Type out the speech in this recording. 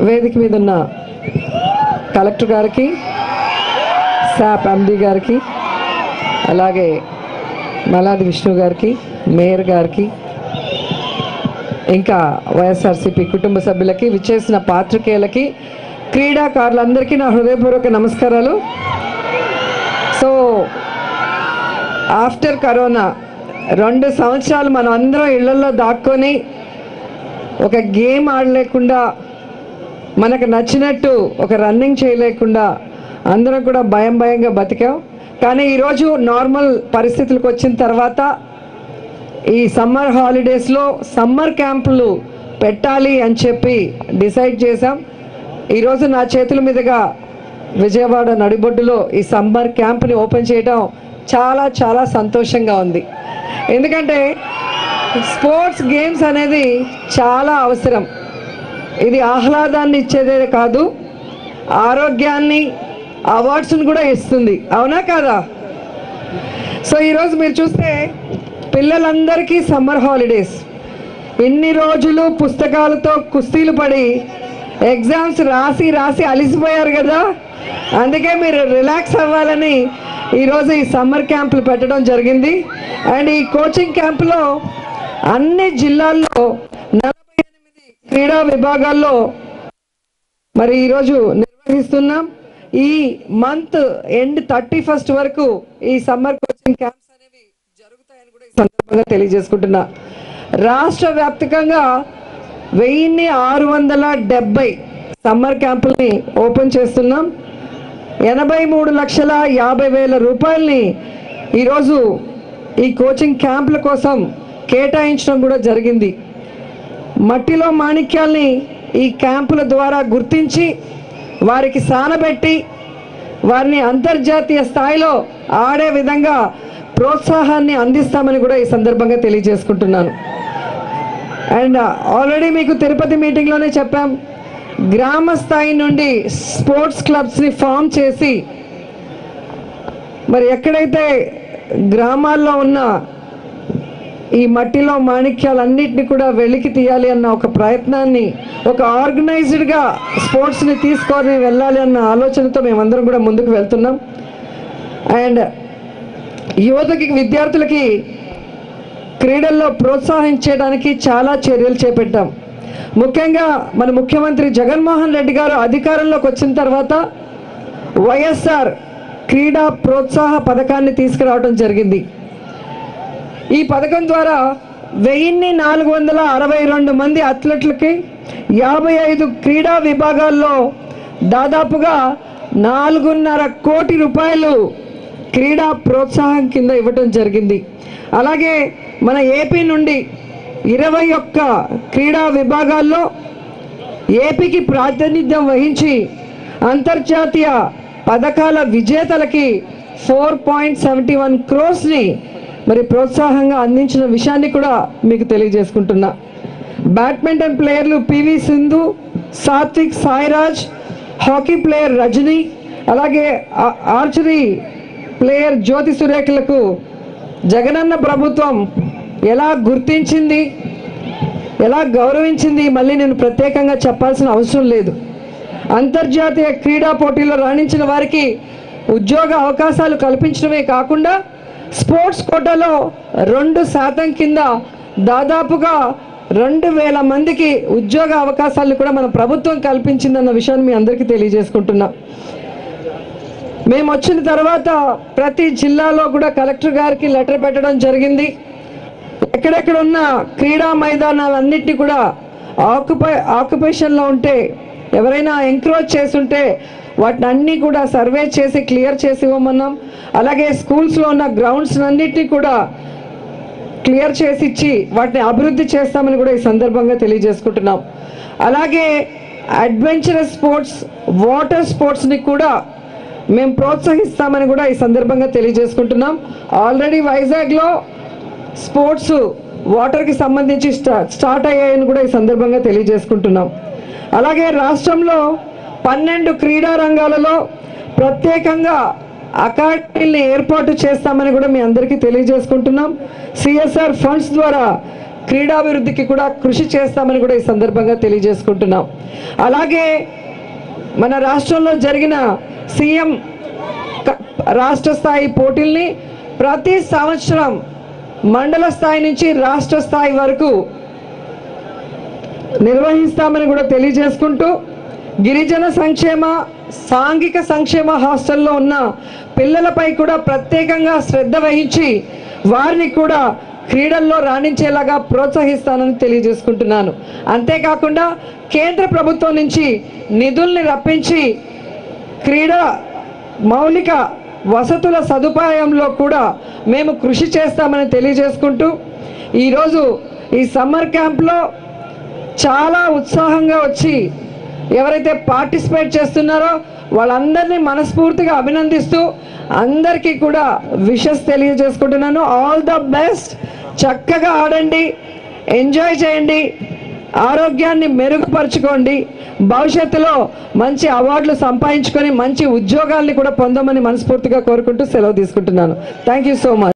వేదిక మీద ఉన్న కలెక్టర్ గారికి శాప్ ఎండి గారికి అలాగే మలాది విష్ణు గారికి మేయర్ గారికి ఇంకా వైఎస్ఆర్సీపీ కుటుంబ సభ్యులకి విచ్చేసిన పాత్రికేయులకి క్రీడాకారులందరికీ నా హృదయపూర్వక నమస్కారాలు సో ఆఫ్టర్ కరోనా రెండు సంవత్సరాలు మనం అందరం ఇళ్లలో దాక్కొని ఒక గేమ్ ఆడలేకుండా మనకు నచ్చినట్టు ఒక రన్నింగ్ చేయలేకుండా అందరం కూడా భయం భయంగా బతికాం కానీ ఈరోజు నార్మల్ పరిస్థితులకు వచ్చిన తర్వాత ఈ సమ్మర్ హాలిడేస్లో సమ్మర్ క్యాంపులు పెట్టాలి అని చెప్పి డిసైడ్ చేశాం ఈరోజు నా చేతుల మీదుగా విజయవాడ నడిబొడ్డులో ఈ సమ్మర్ క్యాంప్ని ఓపెన్ చేయడం చాలా చాలా సంతోషంగా ఉంది ఎందుకంటే స్పోర్ట్స్ గేమ్స్ అనేది చాలా అవసరం ఇది ఆహ్లాదాన్ని ఇచ్చేదే కాదు ఆరోగ్యాన్ని అవార్డ్స్ని కూడా ఇస్తుంది అవునా కాదా సో ఈరోజు మీరు చూస్తే పిల్లలందరికీ సమ్మర్ హాలిడేస్ ఇన్ని రోజులు పుస్తకాలతో కుస్తీలు పడి ఎగ్జామ్స్ రాసి రాసి అలిసిపోయారు కదా అందుకే మీరు రిలాక్స్ అవ్వాలని ఈరోజు ఈ సమ్మర్ క్యాంపులు పెట్టడం జరిగింది అండ్ ఈ కోచింగ్ క్యాంపులో అన్ని జిల్లాల్లో నలభై ఎనిమిది క్రీడా విభాగాల్లో మరి ఈరోజు నిర్వహిస్తున్నాం ఈ మంత్ ఎండ్ థర్టీ ఫస్ట్ వరకు ఈ సమ్మర్ కోచింగ్ క్యాంప్స్ అనేవి జరుగుతాయని కూడా ఈ సందర్భంగా తెలియజేసుకుంటున్నా రాష్ట్ర వ్యాప్తంగా వెయ్యిన్ని ఆరు వందల డెబ్బై సమ్మర్ క్యాంపుల్ని ఓపెన్ చేస్తున్నాం ఎనభై మూడు లక్షల యాభై వేల రూపాయల్ని ఈరోజు ఈ కోచింగ్ క్యాంపుల కోసం కేటాయించడం కూడా జరిగింది మట్టిలో మాణిక్యాల్ని ఈ క్యాంపుల ద్వారా గుర్తించి వారికి సానబెట్టి వారిని అంతర్జాతీయ స్థాయిలో ఆడే విధంగా ప్రోత్సాహాన్ని అందిస్తామని కూడా ఈ సందర్భంగా తెలియజేసుకుంటున్నాను అండ్ ఆల్రెడీ మీకు తిరుపతి మీటింగ్లోనే చెప్పాం గ్రామ స్థాయి నుండి స్పోర్ట్స్ క్లబ్స్ని ఫామ్ చేసి మరి ఎక్కడైతే గ్రామాల్లో ఉన్న ఈ మట్టిలో మాణిక్యాలన్నింటినీ కూడా వెలికి తీయాలి అన్న ఒక ప్రయత్నాన్ని ఒక ఆర్గనైజ్డ్గా స్పోర్ట్స్ని తీసుకొని వెళ్ళాలి అన్న ఆలోచనతో మేమందరం కూడా ముందుకు వెళ్తున్నాం అండ్ యువతకి విద్యార్థులకి క్రీడల్లో ప్రోత్సహించడానికి చాలా చర్యలు చేపట్టాం ముఖ్యంగా మన ముఖ్యమంత్రి జగన్మోహన్ రెడ్డి గారు అధికారంలోకి వచ్చిన తర్వాత వైఎస్ఆర్ క్రీడా ప్రోత్సాహ పథకాన్ని తీసుకురావడం జరిగింది ఈ పథకం ద్వారా వెయ్యిన్ని నాలుగు వందల అరవై రెండు మంది అథ్లెట్లకి యాభై ఐదు క్రీడా విభాగాల్లో దాదాపుగా నాలుగున్నర కోటి రూపాయలు క్రీడా ప్రోత్సాహం కింద ఇవ్వటం జరిగింది అలాగే మన ఏపీ నుండి ఇరవై ఒక్క క్రీడా విభాగాల్లో ఏపీకి ప్రాతినిధ్యం వహించి అంతర్జాతీయ పథకాల విజేతలకి ఫోర్ పాయింట్ సెవెంటీ వన్ క్రోస్ని మరి ప్రోత్సాహంగా అందించిన విషయాన్ని కూడా మీకు తెలియజేసుకుంటున్నా బ్యాడ్మింటన్ ప్లేయర్లు PV Sindhu Satwik Sairaj hockey player Rajani అలాగే ఆ- ఆర్చరీ ప్లేయర్ జ్యోతి సురేఖలకు జగనన్న ప్రభుత్వం ఎలా గుర్తించింది ఎలా గౌరవించింది మళ్ళీ నేను ప్రత్యేకంగా చెప్పాల్సిన అవసరం లేదు అంతర్జాతీయ క్రీడా పోటీల్లో రాణించిన వారికి ఉద్యోగ అవకాశాలు కల్పించడమే కాకుండా స్పోర్ట్స్ కోటాలో రెండు శాతం కింద దాదాపుగా రెండు వేల మందికి ఉద్యోగ అవకాశాలను కూడా మన ప్రభుత్వం కల్పించిందన్న విషయాన్ని మీ అందరికీ తెలియజేసుకుంటున్నా మేము వచ్చిన తర్వాత ప్రతి జిల్లాలో కూడా కలెక్టర్ గారికి లెటర్ పెట్టడం జరిగింది ఎక్కడెక్కడ ఉన్న క్రీడా మైదానాలన్నింటినీ కూడా ఆక్యుపై ఆక్యుపేషన్లో ఉంటే ఎవరైనా ఎంక్రోచ్ చేస్తుంటే వాటిని అన్నీ కూడా సర్వే చేసి క్లియర్ చేసి ఇవ్వమన్నాం అలాగే స్కూల్స్లో ఉన్న గ్రౌండ్స్ అన్నిటినీ కూడా క్లియర్ చేసి ఇచ్చి వాటిని అభివృద్ధి చేస్తామని కూడా ఈ సందర్భంగా తెలియజేసుకుంటున్నాం అలాగే అడ్వెంచరస్ స్పోర్ట్స్ వాటర్ స్పోర్ట్స్ని కూడా మేము ప్రోత్సహిస్తామని కూడా ఈ సందర్భంగా తెలియజేసుకుంటున్నాం ఆల్రెడీ వైజాగ్లో స్పోర్ట్స్ వాటర్కి సంబంధించి స్టా స్టార్ట్ అయ్యాయని కూడా ఈ సందర్భంగా తెలియజేసుకుంటున్నాం అలాగే రాష్ట్రంలో పన్నెండు క్రీడా రంగాలలో ప్రత్యేకంగా అకాడమీని ఏర్పాటు చేస్తామని కూడా మీ అందరికీ తెలియజేసుకుంటున్నాం సిఎస్ఆర్ ఫండ్స్ ద్వారా క్రీడాభివృద్ధికి కూడా కృషి చేస్తామని కూడా ఈ సందర్భంగా తెలియజేసుకుంటున్నాం అలాగే మన రాష్ట్రంలో జరిగిన సీఎం క- రాష్ట్ర స్థాయి పోటీల్ని ప్రతి సంవత్సరం మండల స్థాయి నుంచి రాష్ట్ర స్థాయి వరకు నిర్వహిస్తామని కూడా తెలియజేసుకుంటూ గిరిజన సంక్షేమ సాంఘిక సంక్షేమ హాస్టల్లో ఉన్న పిల్లలపై కూడా ప్రత్యేకంగా శ్రద్ధ వహించి వారిని కూడా క్రీడల్లో రాణించేలాగా ప్రోత్సహిస్తానని తెలియజేసుకుంటున్నాను అంతేకాకుండా కేంద్ర ప్రభుత్వం నుంచి నిధుల్ని రప్పించి క్రీడా మౌలిక వసతుల సదుపాయంలో కూడా మేము కృషి చేస్తామని తెలియజేసుకుంటూ ఈరోజు ఈ సమ్మర్ క్యాంప్లో చాలా ఉత్సాహంగా వచ్చి ఎవరైతే పార్టిసిపేట్ చేస్తున్నారో వాళ్ళందరినీ మనస్ఫూర్తిగా అభినందిస్తూ అందరికీ కూడా విషెస్ తెలియజేసుకుంటున్నాను ఆల్ ద బెస్ట్ చక్కగా ఆడండి ఎంజాయ్ చేయండి ఆరోగ్యాన్ని మెరుగుపరచుకోండి భవిష్యత్తులో మంచి అవార్డులు సంపాదించుకొని మంచి ఉద్యోగాల్ని కూడా పొందమని మనస్ఫూర్తిగా కోరుకుంటూ సెలవు తీసుకుంటున్నాను థ్యాంక్ యూ సో మచ్